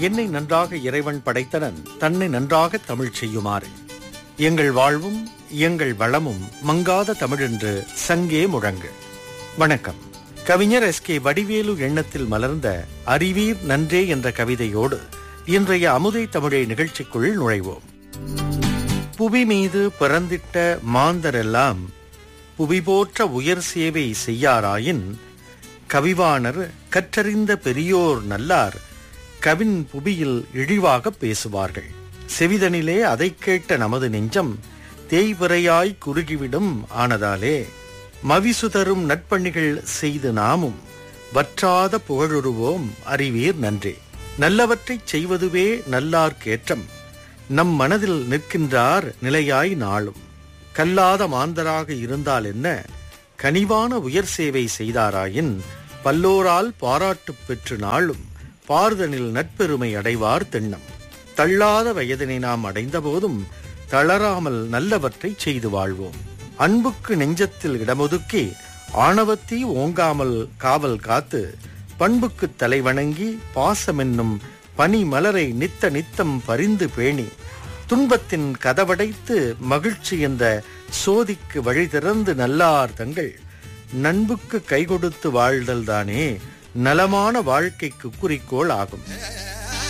என்னை நன்றாக இறைவன் படைத்தனன் தன்னை நன்றாக தமிழ் செய்யுமாறு எங்கள் வாழ்வும் எங்கள் வளமும் மங்காத தமிழென்று சங்கே முழங்கு வணக்கம் கவிஞர் எஸ் கே வடிவேலு எண்ணத்தில் மலர்ந்த அறிவீர் நன்றே என்ற கவிதையோடு இன்றைய அமுதை தமிழை நிகழ்ச்சிக்குள் நுழைவோம் புவி மீது பிறந்திட்ட மாந்தரெல்லாம் புவி போற்ற உயர் சேவை செய்யாராயின் கவிவாணர் கற்றறிந்த பெரியோர் நல்லார் கவின் புவியில் இழிவாக பேசுவார்கள் செவிதனிலே அதைக் கேட்ட நமது நெஞ்சம் தேய்பிறையாய் குறுகிவிடும் ஆனதாலே மவிசுதரும் நட்பணிகள் செய்து நாமும் வற்றாத புகழுருவோம் அறிவீர் நன்றே நல்லவற்றைச் செய்வதுவே நல்லார்க்கேற்றம் நம் மனதில் நிற்கின்றார் நிலையாய் நாளும் கல்லாத மாந்தராக இருந்தால் என்ன கனிவான உயர் சேவை செய்தாராயின் பல்லோரால் பாராட்டு பெற்று நாளும் பார்தனில் நட்பெருமை அடைவார் திண்ணம் தள்ளாத வயதினை நாம் அடைந்த போதும் தளராமல் நல்லவற்றை செய்து வாழ்வோம் அன்புக்கு நெஞ்சத்தில் இடமொதுக்கி ஆணவத்தை ஓங்காமல் காவல் காத்து பண்புக்கு தலைவணங்கி பாசமென்னும் பனி மலரை நித்த நித்தம் பரிந்து பேணி துன்பத்தின் கதவடைத்து மகிழ்ச்சி என்ற சோதிக்கு வழி திறந்து நல்லார் தங்கள் நண்புக்கு கை கொடுத்து வாழ்தல் தானே நலமான வாழ்க்கைக்கு குறிக்கோள் ஆகும்